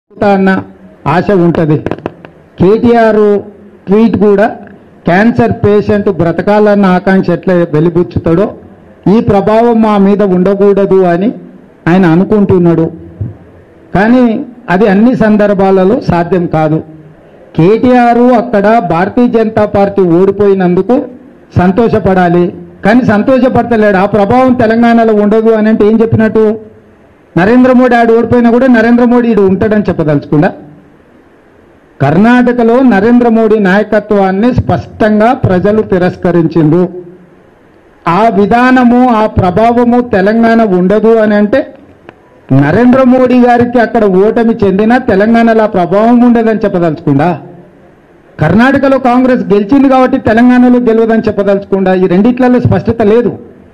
అన్న ఆశ ఉంటుంది కేటీఆర్ ట్వీట్ కూడా క్యాన్సర్ పేషెంట్ బ్రతకాలన్న ఆకాంక్ష ఎట్లా వెలిబుచ్చుతాడో ఈ ప్రభావం మా మీద ఉండకూడదు అని ఆయన అనుకుంటున్నాడు కానీ అది అన్ని సందర్భాలలో సాధ్యం కాదు కేటీఆర్ అక్కడ భారతీయ జనతా పార్టీ ఓడిపోయినందుకు సంతోషపడాలి కానీ సంతోషపడతలేడు ఆ ప్రభావం తెలంగాణలో ఉండదు అని అంటే ఏం చెప్పినట్టు నరేంద్ర మోడీ ఆడు ఓడిపోయినా కూడా నరేంద్ర మోడీ ఈడు ఉంటాడని చెప్పదలుచుకుండా కర్ణాటకలో నరేంద్ర మోడీ నాయకత్వాన్ని స్పష్టంగా ప్రజలు తిరస్కరించిండ్రు ఆ విధానము ఆ ప్రభావము తెలంగాణ ఉండదు అని అంటే నరేంద్ర మోడీ గారికి అక్కడ ఓటమి చెందినా తెలంగాణలో ఆ ప్రభావం ఉండదని చెప్పదలుచుకుండా కర్ణాటకలో కాంగ్రెస్ గెలిచింది కాబట్టి తెలంగాణలో గెలవదని చెప్పదలుచుకుండా ఈ రెండిట్లలో స్పష్టత లేదు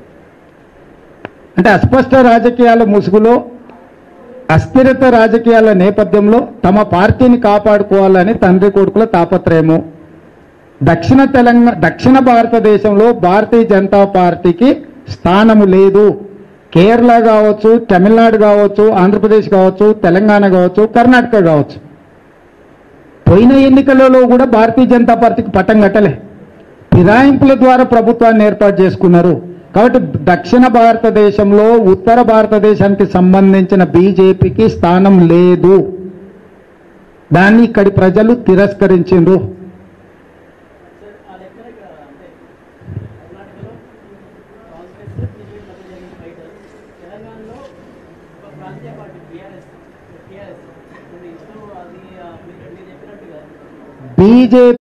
అంటే అస్పష్ట రాజకీయాల ముసుగులో అస్థిరత రాజకీయాల నేపథ్యంలో తమ పార్టీని కాపాడుకోవాలని తండ్రి కొడుకుల తాపత్రయము దక్షిణ తెలంగాణ దక్షిణ భారతదేశంలో భారతీయ జనతా పార్టీకి స్థానము లేదు కేరళ కావచ్చు తమిళనాడు కావచ్చు ఆంధ్రప్రదేశ్ కావచ్చు తెలంగాణ కావచ్చు కర్ణాటక కావచ్చు పోయిన ఎన్నికలలో కూడా భారతీయ జనతా పార్టీకి పట్టం కట్టలే ఫిరాయింపుల ద్వారా ప్రభుత్వాన్ని ఏర్పాటు చేసుకున్నారు కాబట్టి దక్షిణ భారతదేశంలో ఉత్తర భారతదేశానికి సంబంధించిన బీజేపీకి స్థానం లేదు దాన్ని ఇక్కడి ప్రజలు తిరస్కరించిండ్రు ఆ లెక్కన ఇక్కడ అంటే కర్ణాటకలో కాంగ్రెస్ బీజేపీ మధ్య జరిగిన ఫైట్ తెలంగాణలో ఒక ప్రాంతీయ పార్టీ టీఆర్ఎస్ టీఆర్ఎస్ ఉంది సో అది ఆ, మీరు మీరు చెప్పినట్టుగా బీజేపీ